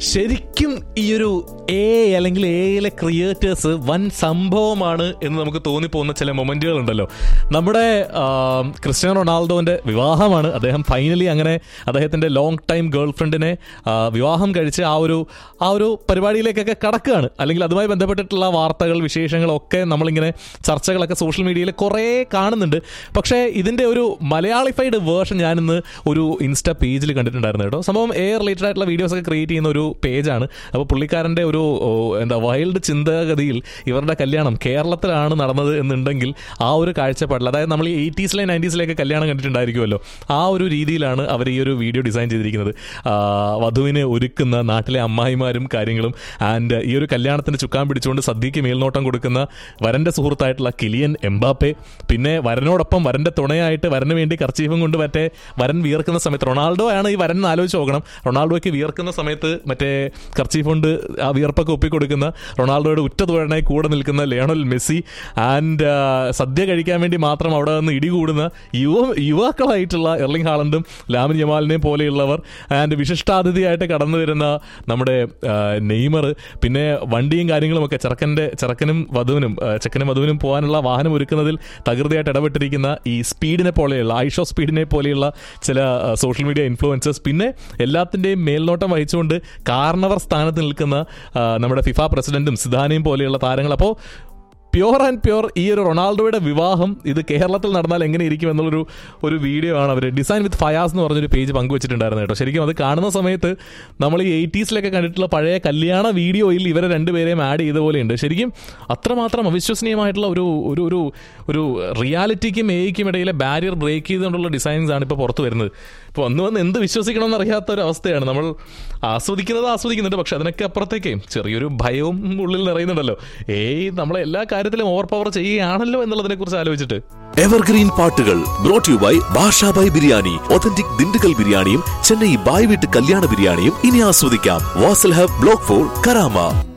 ശരിക്കും ഈ ഒരു എ അല്ലെങ്കിൽ എയിലെ ക്രിയേറ്റേഴ്സ് വൻ സംഭവമാണ് എന്ന് നമുക്ക് തോന്നിപ്പോകുന്ന ചില മൊമെന്റുകൾ ഉണ്ടല്ലോ നമ്മുടെ ആ, ക്രിസ്ത്യാനോ റൊണാൾഡോന്റെ വിവാഹമാണ് അദ്ദേഹം ഫൈനലി അങ്ങനെ അദ്ദേഹത്തിന്റെ ലോങ് ടൈം ഗേൾ ഫ്രണ്ടിനെ ആ, വിവാഹം കഴിച്ച് ആ ഒരു ആ ഒരു പരിപാടിയിലേക്കൊക്കെ കടക്കുകയാണ് അല്ലെങ്കിൽ അതുമായി ബന്ധപ്പെട്ടിട്ടുള്ള വാർത്തകൾ വിശേഷങ്ങളൊക്കെ നമ്മളിങ്ങനെ ചർച്ചകളൊക്കെ സോഷ്യൽ മീഡിയയിൽ കുറേ കാണുന്നുണ്ട് പക്ഷേ ഇതിന്റെ ഒരു മലയാളിഫൈഡ് വേർഷൻ ഞാനിന്ന് ഒരു ഇൻസ്റ്റ പേജിൽ കണ്ടിട്ടുണ്ടായിരുന്നു കേട്ടോ സംഭവം എ റിലേറ്റഡ് ആയിട്ടുള്ള വീഡിയോസ് ഒക്കെ ക്രിയേറ്റ് ചെയ്യുന്ന ഒരു പേജാണ് അപ്പോൾ പുള്ളിക്കാരൻ്റെ ഒരു ഓ, എന്താ വൈൽഡ് ചിന്താഗതിയിൽ ഇവരുടെ കല്യാണം കേരളത്തിലാണ് നടന്നത് എന്നുണ്ടെങ്കിൽ ആ ഒരു കാഴ്ചപ്പാടിൽ അതായത് നമ്മൾ ഈ എയ്റ്റീസിലെ നയൻറ്റീസിലേക്ക് കല്യാണം കണ്ടിട്ടുണ്ടായിരിക്കുമല്ലോ ആ ഒരു രീതിയിലാണ് അവർ ഈ ഒരു വീഡിയോ ഡിസൈൻ ചെയ്തിരിക്കുന്നത് ആ, വധുവിനെ ഒരുക്കുന്ന നാട്ടിലെ അമ്മായിമാരും കാര്യങ്ങളും ആൻഡ് ഈ ഒരു കല്യാണത്തിന് ചുക്കാൻ പിടിച്ചുകൊണ്ട് സദ്യക്ക് മേൽനോട്ടം കൊടുക്കുന്ന വരന്റെ സുഹൃത്തായിട്ടുള്ള കിലിയൻ എംബാപ്പെ പിന്നെ വരനോടൊപ്പം വരന്റെ തുണയായിട്ട് വരന് വേണ്ടി കർച്ചീഫും കൊണ്ട് മറ്റേ വരൻ വിയർക്കുന്ന സമയത്ത് റൊണാൾഡോ ആണ് ഈ വരൻ എന്ന് ആലോചിച്ച് നോക്കണം റൊണാൾഡോയ്ക്ക് വിയർക്കുന്ന സമയത്ത് മറ്റേ കർച്ചീഫ് കൊണ്ട് ആ വിയർപ്പൊക്കെ ഒപ്പിക്കൊടുക്കുന്ന റൊണാൾഡോയുടെ ഉറ്റ തോഴനായി കൂടെ നിൽക്കുന്ന ലിയോണൽ മെസ്സി ആൻഡ് സദ്യ കഴിക്കാൻ വേണ്ടി മാത്രം അവിടെ നിന്ന് ഇടികൂടുന്ന യുവ യുവാക്കളായിട്ടുള്ള എർലിംഗ് ഹാളണ്ടും ലാമിൻ ജമാലിനെയും പോലെയുള്ളവർ ആൻഡ് വിശിഷ്ടാതിഥിയായിട്ട് കടന്നു വരുന്ന നമ്മുടെ ആ, നെയ്മർ പിന്നെ വണ്ടിയും കാര്യങ്ങളും ഒക്കെ ചെറുക്കൻ്റെ ചെറുക്കനും വധുവിനും ആ, ചെക്കനും വധുവിനും പോകാനുള്ള വാഹനം ഒരുക്കുന്നതിൽ തകൃതിയായിട്ട് ഇടപെട്ടിരിക്കുന്ന ഈ സ്പീഡിനെ പോലെയുള്ള ഐഷോ സ്പീഡിനെ പോലെയുള്ള ചില സോഷ്യൽ മീഡിയ ഇൻഫ്ലുവൻസേഴ്സ് പിന്നെ എല്ലാത്തിൻ്റെയും മേൽനോട്ടം വഹിച്ചുകൊണ്ട് കാർണവർ സ്ഥാനത്ത് നിൽക്കുന്ന ആ, നമ്മുടെ ഫിഫ പ്രസിഡന്റും സിദാനയും പോലെയുള്ള താരങ്ങൾ അപ്പോൾ പ്യോർ ആൻഡ് പ്യോർ ഈ ഒരു റൊണാൾഡോയുടെ വിവാഹം ഇത് കേരളത്തിൽ നടന്നാൽ എങ്ങനെ ഇരിക്കും എന്നുള്ളൊരു ഒരു വീഡിയോ ആണ് അവർ ഡിസൈൻ വിത്ത് ഫയാസ് എന്ന് പറഞ്ഞൊരു പേജ് പങ്കുവച്ചിട്ടുണ്ടായിരുന്നു കേട്ടോ ശരിക്കും അത് കാണുന്ന സമയത്ത് നമ്മൾ ഈ എയ്റ്റീസിലൊക്കെ കണ്ടിട്ടുള്ള പഴയ കല്യാണ വീഡിയോയിൽ ഇവരെ രണ്ടുപേരെയും ആഡ് ചെയ്ത പോലെയുണ്ട് ശരിക്കും അത്രമാത്രം അവിശ്വസനീയമായിട്ടുള്ള ഒരു ഒരു ഒരു ഒരു റിയാലിറ്റിക്കും എയ്ക്കും ഇടയിലെ ബാരിയർ ബ്രേക്ക് ചെയ്തുകൊണ്ടുള്ള ഡിസൈൻസ് ആണ് ഇപ്പോൾ പുറത്ത് വരുന്നത് ഇപ്പോൾ വന്ന് വന്ന് എന്ത് വിശ്വസിക്കണമെന്ന് അറിയാത്ത ഒരു അവസ്ഥയാണ് നമ്മൾ ആസ്വദിക്കുന്നത് ആസ്വദിക്കുന്നുണ്ട് പക്ഷെ അതിനൊക്കെ അപ്പുറത്തേക്ക് ചെറിയൊരു ഭയവും ഉള്ളിൽ നിറയുന്നുണ്ടല്ലോ ഏയ് നമ്മളെ എല്ലാ കാര്യത്തിലും ഓവർ പവർ ചെയ്യുകയാണല്ലോ എന്നുള്ളതിനെ കുറിച്ച് ആലോചിച്ചിട്ട് എവർഗ്രീൻ പാട്ടുകൾ brought you by Bashabhai biryani authentic Dindigul ബിരിയാണിയും ചെന്നൈ ബായ് വീട്ട് കല്യാണ ബിരിയാണിയും ഇനി ആസ്വദിക്കാം Vasal hub block four Karama